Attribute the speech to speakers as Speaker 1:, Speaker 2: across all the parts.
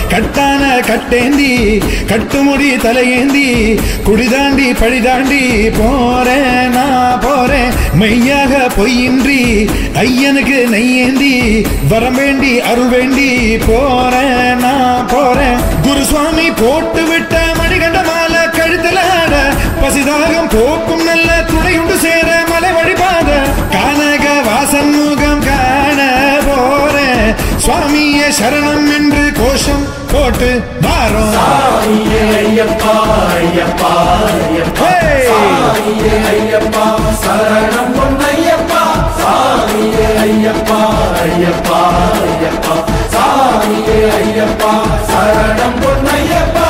Speaker 1: கட்டான கட்டேந்தி கட்டுமுடி தலையேந்தி குடிதாண்டி பழிதாண்டி போறேன் நான் போறேன் மெய்யாக பொய்யின்றி ஐயனுக்கு நெய்யேந்தி வரம் வேண்டி அருள் வேண்டி போறேன் நான் போறேன் குருசுவாமி போட்டு விட்ட மணிகண்ட மாலை கழுத்துல ஆட பசிதாகம் போக்கும் நல்ல துணையுண்டு சேர மலை வழிபாத கானக வாசன் முகம் காண போறேன் சுவாமியே சரணம் என்று கோஷம் போட்டு மாறும்
Speaker 2: சாமியே ஐயப்பா ஐயப்பா ஐயப்பா
Speaker 1: Hey!
Speaker 2: சாமியே ஐயப்பா சரணம் பொன்னையப்பா சாமியே ஐயப்பா ஐயப்பா ஐயப்பா சாமியே ஐயப்பா சரணம் பொன்னையப்பா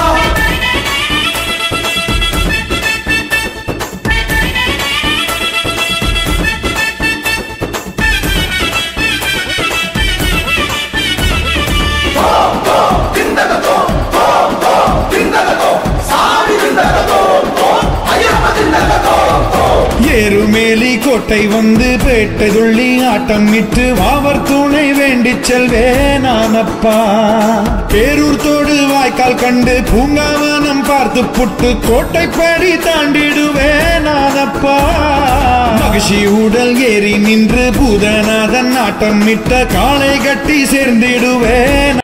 Speaker 1: ஏறுமேலி கோட்டை வந்து பேட்டை துள்ளி ஆட்டம் இட்டு வாவர் துணை வேண்டி செல்வே நானப்பா பேரூர் தோடு வாய்க்கால் கண்டு பூங்காவனம் பார்த்து புட்டு கோட்டைப்படி தாண்டிடுவே நானப்பா மகிழ்ச்சி உடல் ஏறி நின்று பூதநாதன் ஆட்டம் இட்ட காலை கட்டி சேர்ந்திடுவேன்